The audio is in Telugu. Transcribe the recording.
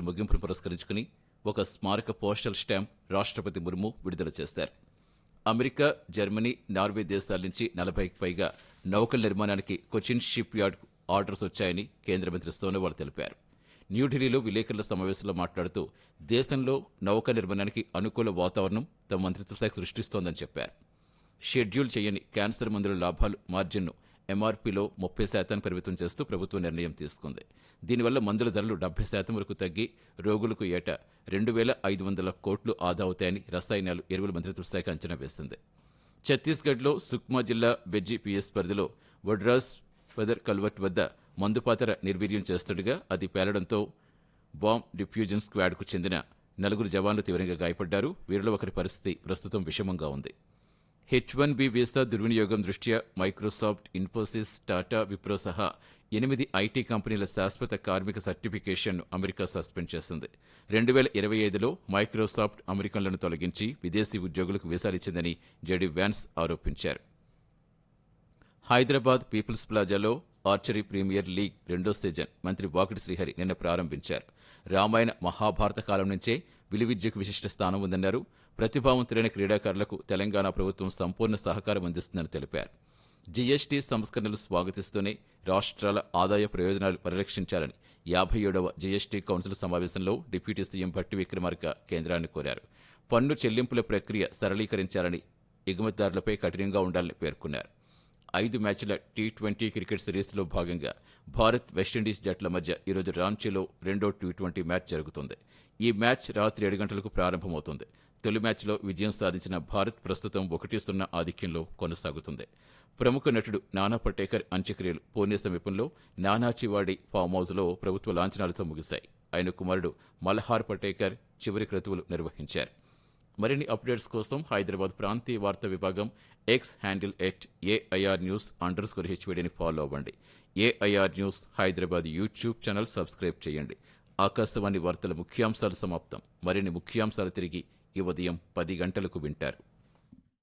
ముగింపును పురస్కరించుకుని ఒక స్మారక పోస్టల్ స్టాంప్ రాష్ట్రపతి ముర్ము విడుదల చేశారు అమెరికా జర్మనీ నార్వే దేశాల నుంచి నలభైకి పైగా నౌకల నిర్మాణానికి కొచిన్ షిప్ యార్డ్కు ఆర్డర్స్ వచ్చాయని కేంద్ర మంత్రి సోనోవాల్ తెలిపారు న్యూఢిల్లీలో విలేకరుల సమావేశంలో మాట్లాడుతూ దేశంలో నౌక నిర్మాణానికి అనుకూల వాతావరణం తమ మంత్రిత్వ శాఖ సృష్టిస్తోందని చెప్పారు షెడ్యూల్ చేయని క్యాన్సర్ మందుల లాభాలు మార్జిన్ను ఎంఆర్పీలో ముప్పై శాతం పరిమితం చేస్తూ ప్రభుత్వం నిర్ణయం తీసుకుంది దీనివల్ల మందుల ధరలు డెబ్బై శాతం వరకు తగ్గి రోగులకు ఏటా రెండు వేల ఐదు వందల కోట్లు ఆదా అవుతాయని రసాయనాలు ఎరువుల మంత్రిత్వ శాఖ అంచనా వేసింది ఛత్తీస్గఢ్లో సుక్మా జిల్లా బెజ్జీ పిఎస్ పరిధిలో వడ్రాస్ వెదర్ కల్వర్ట్ వద్ద మందుపాతర నిర్వీర్యం చేస్తుండగా అది పేలడంతో బాంబ్ డిఫ్యూజన్ స్క్వాడ్కు చెందిన నలుగురు జవాన్లు తీవ్రంగా గాయపడ్డారు వీరిలో ఒకరి పరిస్థితి ప్రస్తుతం విషమంగా ఉంది హెచ్ వన్ బి వీసా దుర్వినియోగం దృష్ట్యా మైక్రోసాఫ్ట్ ఇన్ఫోసిస్ టాటా విప్రో సహా ఎనిమిది ఐటీ కంపెనీల శాశ్వత కార్మిక సర్టిఫికేషన్ అమెరికా సస్పెండ్ చేసింది రెండు వేల ఇరవై ఐదులో మైక్రోసాఫ్ట్ అమెరికన్లను తొలగించి విదేశీ ఉద్యోగులకు వీసాలిచ్చిందని జెడి వ్యాన్స్ ఆరోపించారు హైదరాబాద్ పీపుల్స్ ప్లాజాలో ఆర్చరీ ప్రీమియర్ లీగ్ రెండో సీజన్ మంత్రి వాకిటి శ్రీహరి నిన్న ప్రారంభించారు రామాయణ మహాభారత కాలం నుంచే విలువిద్యకు విశిష్ట స్థానం ఉందన్నారు ప్రతిభావంతులైన క్రీడాకారులకు తెలంగాణ ప్రభుత్వం సంపూర్ణ సహకారం అందిస్తుందని తెలిపారు జీఎస్టీ సంస్కరణలు స్వాగతిస్తూనే రాష్ట్రాల ఆదాయ ప్రయోజనాలు పరిరక్షించాలని యాభై ఏడవ జీఎస్టీ కౌన్సిల్ సమావేశంలో డిప్యూటీ సీఎం భట్టి విక్రమార్క కేంద్రాన్ని కోరారు పన్ను చెల్లింపుల ప్రక్రియ సరళీకరించాలని ఎగుమతిదారులపై కఠినంగా ఉండాలని పేర్కొన్నారు ఐదు మ్యాచ్ల టీ ట్వంటీ క్రికెట్ సిరీస్లో భాగంగా భారత్ వెస్టిండీస్ జట్ల మధ్య ఈరోజు రాంచీలో రెండో టీ ట్వంటీ మ్యాచ్ జరుగుతుంది ఈ మ్యాచ్ రాత్రి ఏడు గంటలకు ప్రారంభమవుతుంది తొలి మ్యాచ్లో విజయం సాధించిన భారత్ ప్రస్తుతం ఒకటి సున్నా ఆధిక్యంలో కొనసాగుతుంది ప్రముఖ నటుడు నానా పటేకర్ అంత్యక్రియలు పూణే సమీపంలో నానాచివాడి ఫామ్ హౌస్లో ప్రభుత్వ లాంఛనాలతో ముగిశాయి ఆయన కుమారుడు మల్హార్ పటేకర్ చివరి క్రతువులు నిర్వహించారు మరిన్ని అప్డేట్స్ కోసం హైదరాబాద్ ప్రాంతీయ వార్తా విభాగం X handle at AIR news underscore హెచ్వీడీని ఫాలో అవ్వండి AIR news Hyderabad YouTube channel subscribe చేయండి ఆకాశవాణి వార్తల ముఖ్యాంశాలు సమాప్తం మరిన్ని ముఖ్యాంశాలు తిరిగి ఈ ఉదయం పది గంటలకు వింటారు